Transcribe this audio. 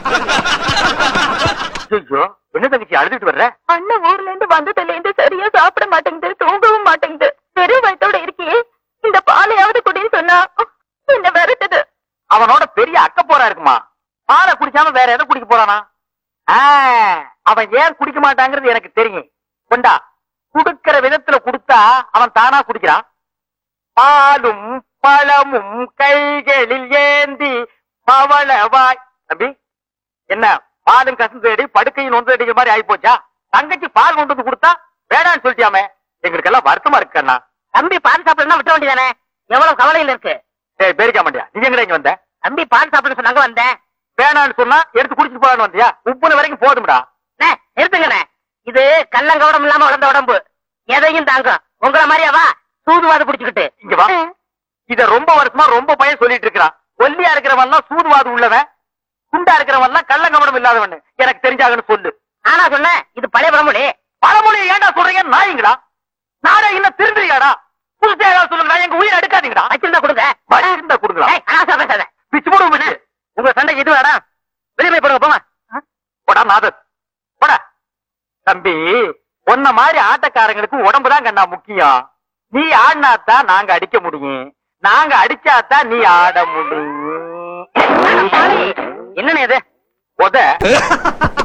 ஐயோ என்ன தங்கச்சி அழுதுட்டு வர்ற அண்ணன் ஊர்ல இருந்து வந்ததுல இருந்து சரியா சாப்பிட மாட்டேங்குது தூங்கவும் மாட்டேங்குது வெறும் வயத்தோட இருக்கியே இந்த பாலையாவது குடின்னு சொன்னா என்ன வருத்தது அவனோட பெரிய அக்க போரா இருக்குமா பாலை குடிக்காம வேற எதை குடிக்க போறானா ஆ, அவன் ஏன் குடிக்க மாட்டாங்கிறது எனக்கு தெரியும் கொண்டா குடுக்கிற விதத்துல குடுத்தா அவன் தானா குடிக்கிறான் பாலும் பழமும் கைகளில் ஏந்தி பவளவாய் தம்பி என்ன பாலும் கசந்து அடி படுக்கையும் நொந்து அடிக்கிற மாதிரி ஆயி போச்சா தங்கச்சி பால் கொண்டு வந்து கொடுத்தா வேணாம்னு சொல்லிட்டியாமே எங்களுக்கு எல்லாம் வருத்தமா இருக்கு அண்ணா தம்பி பால் சாப்பிடணும் விட்ட வேண்டியதானே எவ்வளவு கவலையில இருக்கு ஏய் பேரிக்க மாட்டியா நீ எங்கடா இங்க வந்த தம்பி பால் சாப்பிடணும் சொன்னாங்க வந்தேன் வேணாம்னு சொன்னா எடுத்து குடிச்சிட்டு போலான்னு வந்தியா உப்புன வரைக்கும் போதும்டா அண்ணே, நிறுத்துங்கண்ணே இது கள்ளங்கவடம் இல்லாம வளர்ந்த உடம்பு எதையும் தாங்கும் உங்கள மாதிரியாவா சூதுவாது புடிச்சுக்கிட்டு இங்க வா இத ரொம்ப வருஷமா ரொம்ப பையன் சொல்லிட்டு இருக்கிறான் ஒல்லியா இருக்கிறவன் எல்லாம் சூதுவாது உள்ளவன் குண்டா இருக்கிறவன் எல்லாம் கள்ளங்கவடம் இல்லாதவன் எனக்கு தெரிஞ்சாகன்னு சொல்லு ஆனா சொன்னேன் இது பழைய பழமொழி பழமொழியை ஏன்டா சொல்றீங்க நாயிங்கடா நானே இன்னும் திருந்துறியாடா புதுசா ஏதாவது சொல்லுங்கடா எங்க உயிர் எடுக்காதீங்கடா வச்சிருந்தா கொடுங்க இருந்தா கொடுங்களா ஏய், அனாவசியமா பேசாத பிச்சு போடுவோம் பிச்சு. உங்க சண்டைக்கு இது வேடா வெளியே போய் போடுங்க போங்க போடா நாதர் போடா தம்பி உன்ன மாதிரி ஆட்டக்காரங்களுக்கு உடம்பு தான் கண்ணா முக்கியம் நீ ஆடினாத்தான் நாங்க அடிக்க முடியும் நாங்க அடிச்சாதான் நீ ஆட முடியும் என்னண்ணே இது உத